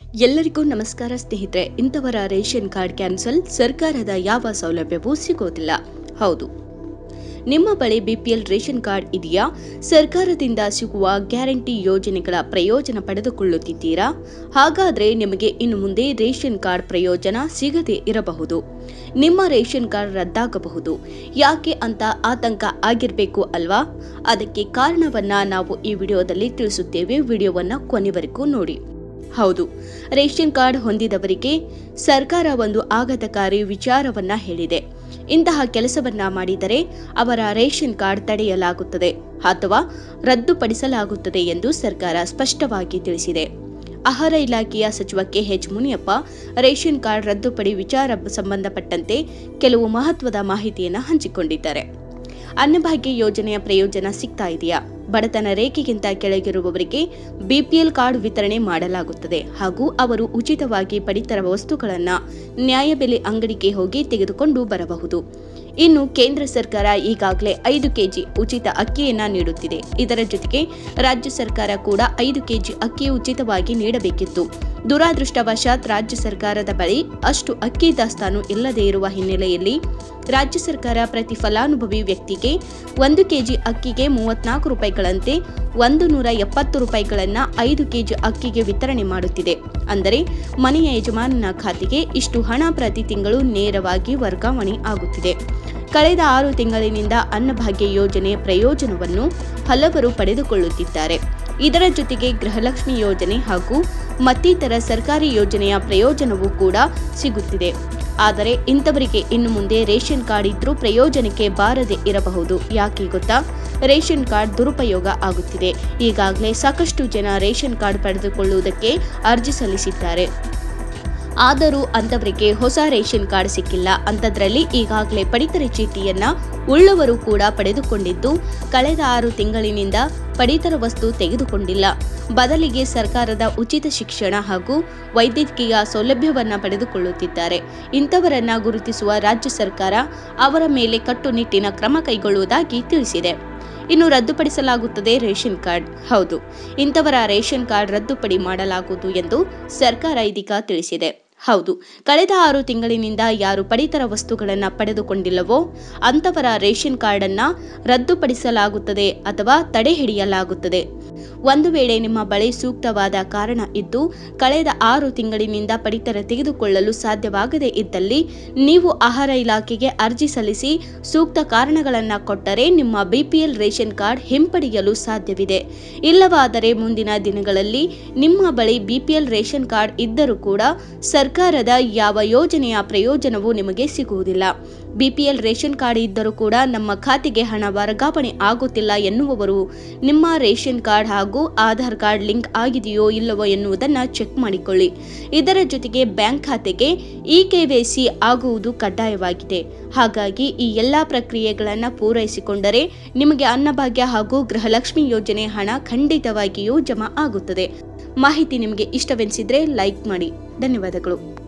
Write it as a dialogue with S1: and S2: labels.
S1: ಎಲ್ಲರಿಗೂ ನಮಸ್ಕಾರ ಸ್ನೇಹಿತರೆ ಇಂಥವರ ರೇಷನ್ ಕಾರ್ಡ್ ಕ್ಯಾನ್ಸಲ್ ಸರ್ಕಾರದ ಯಾವ ಸೌಲಭ್ಯವೂ ಸಿಗೋದಿಲ್ಲ ಹೌದು ನಿಮ್ಮ ಬಳಿ ಬಿಪಿಎಲ್ ರೇಷನ್ ಕಾರ್ಡ್ ಇದೆಯಾ ಸರ್ಕಾರದಿಂದ ಸಿಗುವ ಗ್ಯಾರಂಟಿ ಯೋಜನೆಗಳ ಪ್ರಯೋಜನ ಪಡೆದುಕೊಳ್ಳುತ್ತಿದ್ದೀರಾ ಹಾಗಾದರೆ ನಿಮಗೆ ಇನ್ನು ಮುಂದೆ ರೇಷನ್ ಕಾರ್ಡ್ ಪ್ರಯೋಜನ ಸಿಗದೇ ಇರಬಹುದು ನಿಮ್ಮ ರೇಷನ್ ಕಾರ್ಡ್ ರದ್ದಾಗಬಹುದು ಯಾಕೆ ಅಂತ ಆತಂಕ ಆಗಿರಬೇಕು ಅಲ್ವಾ ಅದಕ್ಕೆ ಕಾರಣವನ್ನ ನಾವು ಈ ವಿಡಿಯೋದಲ್ಲಿ ತಿಳಿಸುತ್ತೇವೆ ವಿಡಿಯೋವನ್ನ ಕೊನೆವರೆಗೂ ನೋಡಿ ಹೌದು ರೇಷನ್ ಕಾರ್ಡ್ ಹೊಂದಿದವರಿಗೆ ಸರ್ಕಾರ ಒಂದು ಆಘಾತಕಾರಿ ವಿಚಾರವನ್ನ ಹೇಳಿದೆ ಇಂತಹ ಕೆಲಸವನ್ನ ಮಾಡಿದರೆ ಅವರ ರೇಷನ್ ಕಾರ್ಡ್ ತಡೆಯಲಾಗುತ್ತದೆ ಅಥವಾ ರದ್ದುಪಡಿಸಲಾಗುತ್ತದೆ ಎಂದು ಸರ್ಕಾರ ಸ್ಪಷ್ಟವಾಗಿ ತಿಳಿಸಿದೆ ಆಹಾರ ಇಲಾಖೆಯ ಸಚಿವ ಕೆಎಚ್ ಮುನಿಯಪ್ಪ ರೇಷನ್ ಕಾರ್ಡ್ ರದ್ದುಪಡಿ ವಿಚಾರ ಸಂಬಂಧಪಟ್ಟಂತೆ ಕೆಲವು ಮಹತ್ವದ ಮಾಹಿತಿಯನ್ನು ಹಂಚಿಕೊಂಡಿದ್ದಾರೆ ಅನ್ನಭಾಗ್ಯ ಯೋಜನೆಯ ಪ್ರಯೋಜನ ಸಿಗ್ತಾ ಇದೆಯಾ ಬಡತನ ರೇಖೆಗಿಂತ ಕೆಳಗಿರುವವರಿಗೆ ಬಿಪಿಎಲ್ ಕಾರ್ಡ್ ವಿತರಣೆ ಮಾಡಲಾಗುತ್ತದೆ ಹಾಗೂ ಅವರು ಉಚಿತವಾಗಿ ಪಡಿತರ ವಸ್ತುಗಳನ್ನು ನ್ಯಾಯಬೆಲೆ ಅಂಗಡಿಗೆ ಹೋಗಿ ತೆಗೆದುಕೊಂಡು ಬರಬಹುದು ಇನ್ನು ಕೇಂದ್ರ ಸರ್ಕಾರ ಈಗಾಗಲೇ ಐದು ಕೆಜಿ ಉಚಿತ ಅಕ್ಕಿಯನ್ನ ನೀಡುತ್ತಿದೆ ಇದರ ಜೊತೆಗೆ ರಾಜ್ಯ ಸರ್ಕಾರ ಕೂಡ ಐದು ಕೆಜಿ ಅಕ್ಕಿ ಉಚಿತವಾಗಿ ನೀಡಬೇಕಿತ್ತು ದುರಾದೃಷ್ಟವಶಾತ್ ರಾಜ್ಯ ಸರ್ಕಾರದ ಬಳಿ ಅಷ್ಟು ಅಕ್ಕಿ ದಾಸ್ತಾನು ಇಲ್ಲದೇ ಇರುವ ಹಿನ್ನೆಲೆಯಲ್ಲಿ ರಾಜ್ಯ ಸರ್ಕಾರ ಪ್ರತಿ ಫಲಾನುಭವಿ ವ್ಯಕ್ತಿಗೆ ಒಂದು ಕೆಜಿ ಅಕ್ಕಿಗೆ ಮೂವತ್ನಾಲ್ಕು ರೂಪಾಯಿಗಳಂತೆ ಒಂದು ನೂರ ಎಪ್ಪತ್ತು ರೂಪಾಯಿಗಳನ್ನು ಐದು ಕೆಜಿ ಅಕ್ಕಿಗೆ ವಿತರಣೆ ಮಾಡುತ್ತಿದೆ ಅಂದರೆ ಮನೆಯ ಯಜಮಾನನ ಖಾತೆಗೆ ಇಷ್ಟು ಹಣ ಪ್ರತಿ ತಿಂಗಳು ನೇರವಾಗಿ ವರ್ಗಾವಣೆ ಆಗುತ್ತಿದೆ ಕಳೆದ ಆರು ತಿಂಗಳಿನಿಂದ ಅನ್ನಭಾಗ್ಯ ಯೋಜನೆಯ ಪ್ರಯೋಜನವನ್ನು ಹಲವರು ಪಡೆದುಕೊಳ್ಳುತ್ತಿದ್ದಾರೆ ಇದರ ಜೊತೆಗೆ ಗೃಹಲಕ್ಷ್ಮಿ ಯೋಜನೆ ಹಾಗೂ ಮತ್ತಿತರ ಸರ್ಕಾರಿ ಯೋಜನೆಯ ಪ್ರಯೋಜನವೂ ಕೂಡ ಸಿಗುತ್ತಿದೆ ಆದರೆ ಇಂಥವರಿಗೆ ಇನ್ನು ಮುಂದೆ ರೇಷನ್ ಕಾರ್ಡ್ ಇದ್ರೂ ಪ್ರಯೋಜನಕ್ಕೆ ಬಾರದೆ ಇರಬಹುದು ಯಾಕೆ ಗೊತ್ತಾ ರೇಷನ್ ಕಾರ್ಡ್ ದುರುಪಯೋಗ ಆಗುತ್ತಿದೆ ಈಗಾಗಲೇ ಸಾಕಷ್ಟು ಜನ ರೇಷನ್ ಕಾರ್ಡ್ ಪಡೆದುಕೊಳ್ಳುವುದಕ್ಕೆ ಅರ್ಜಿ ಸಲ್ಲಿಸಿದ್ದಾರೆ ಆದರೂ ಅಂಥವರಿಗೆ ಹೊಸ ರೇಷನ್ ಕಾರ್ಡ್ ಸಿಕ್ಕಿಲ್ಲ ಅಂಥದ್ರಲ್ಲಿ ಈಗಾಗಲೇ ಪಡಿತರ ಚೀಟಿಯನ್ನ ಉಳ್ಳವರು ಕೂಡ ಪಡೆದುಕೊಂಡಿದ್ದು ಕಳೆದ ಆರು ತಿಂಗಳಿನಿಂದ ಪಡಿತರ ವಸ್ತು ತೆಗೆದುಕೊಂಡಿಲ್ಲ ಬದಲಿಗೆ ಸರ್ಕಾರದ ಉಚಿತ ಶಿಕ್ಷಣ ಹಾಗೂ ವೈದ್ಯಕೀಯ ಸೌಲಭ್ಯವನ್ನ ಪಡೆದುಕೊಳ್ಳುತ್ತಿದ್ದಾರೆ ಇಂಥವರನ್ನ ಗುರುತಿಸುವ ರಾಜ್ಯ ಸರ್ಕಾರ ಅವರ ಮೇಲೆ ಕಟ್ಟುನಿಟ್ಟಿನ ಕ್ರಮ ಕೈಗೊಳ್ಳುವುದಾಗಿ ತಿಳಿಸಿದೆ ಇನ್ನು ರದ್ದುಪಡಿಸಲಾಗುತ್ತದೆ ರೇಷನ್ ಕಾರ್ಡ್ ಹೌದು ಇಂಥವರ ರೇಷನ್ ಕಾರ್ಡ್ ರದ್ದುಪಡಿ ಮಾಡಲಾಗುವುದು ಎಂದು ಸರ್ಕಾರ ಇದೀಗ ತಿಳಿಸಿದೆ ಹೌದು ಕಳೆದ ಆರು ತಿಂಗಳಿನಿಂದ ಯಾರು ಪಡಿತರ ವಸ್ತುಗಳನ್ನು ಪಡೆದುಕೊಂಡಿಲ್ಲವೋ ಅಂಥವರ ರೇಷನ್ ಕಾರ್ಡನ್ನು ರದ್ದುಪಡಿಸಲಾಗುತ್ತದೆ ಅಥವಾ ತಡೆ ಹಿಡಿಯಲಾಗುತ್ತದೆ ಒಂದು ವೇಳೆ ನಿಮ್ಮ ಬಳಿ ಸೂಕ್ತವಾದ ಕಾರಣ ಇದ್ದು ಕಳೆದ ಆರು ತಿಂಗಳಿನಿಂದ ಪಡಿತರ ತೆಗೆದುಕೊಳ್ಳಲು ಸಾಧ್ಯವಾಗದೇ ಇದ್ದಲ್ಲಿ ನೀವು ಆಹಾರ ಇಲಾಖೆಗೆ ಅರ್ಜಿ ಸಲ್ಲಿಸಿ ಸೂಕ್ತ ಕಾರಣಗಳನ್ನು ಕೊಟ್ಟರೆ ನಿಮ್ಮ ಬಿಪಿಎಲ್ ರೇಷನ್ ಕಾರ್ಡ್ ಹಿಂಪಡೆಯಲು ಸಾಧ್ಯವಿದೆ ಇಲ್ಲವಾದರೆ ಮುಂದಿನ ದಿನಗಳಲ್ಲಿ ನಿಮ್ಮ ಬಳಿ ಬಿಪಿಎಲ್ ರೇಷನ್ ಕಾರ್ಡ್ ಇದ್ದರೂ ಕೂಡ ಸರ್ಕಾರದ ಯಾವ ಯೋಜನೆಯ ಪ್ರಯೋಜನವೂ ನಿಮಗೆ ಸಿಗುವುದಿಲ್ಲ ಬಿಪಿಎಲ್ ರೇಷನ್ ಕಾರ್ಡ್ ಇದ್ದರೂ ಕೂಡ ನಮ್ಮ ಖಾತೆಗೆ ಹಣ ವರ್ಗಾವಣೆ ಆಗುತ್ತಿಲ್ಲ ಎನ್ನುವವರು ನಿಮ್ಮ ರೇಷನ್ ಕಾರ್ಡ್ ಹಾಗೂ ಆಧಾರ್ ಕಾರ್ಡ್ ಲಿಂಕ್ ಆಗಿದೆಯೋ ಇಲ್ಲವೋ ಎನ್ನುವುದನ್ನು ಚೆಕ್ ಮಾಡಿಕೊಳ್ಳಿ ಇದರ ಜೊತೆಗೆ ಬ್ಯಾಂಕ್ ಖಾತೆಗೆ ಇ ಕೆವೈಸಿ ಆಗುವುದು ಕಡ್ಡಾಯವಾಗಿದೆ ಹಾಗಾಗಿ ಈ ಎಲ್ಲ ಪ್ರಕ್ರಿಯೆಗಳನ್ನು ಪೂರೈಸಿಕೊಂಡರೆ ನಿಮಗೆ ಅನ್ನಭಾಗ್ಯ ಹಾಗೂ ಗೃಹಲಕ್ಷ್ಮಿ ಯೋಜನೆ ಹಣ ಖಂಡಿತವಾಗಿಯೂ ಜಮಾ ಆಗುತ್ತದೆ ಮಾಹಿತಿ ನಿಮಗೆ ಇಷ್ಟವೆನಿಸಿದ್ರೆ ಲೈಕ್ ಮಾಡಿ ಧನ್ಯವಾದಗಳು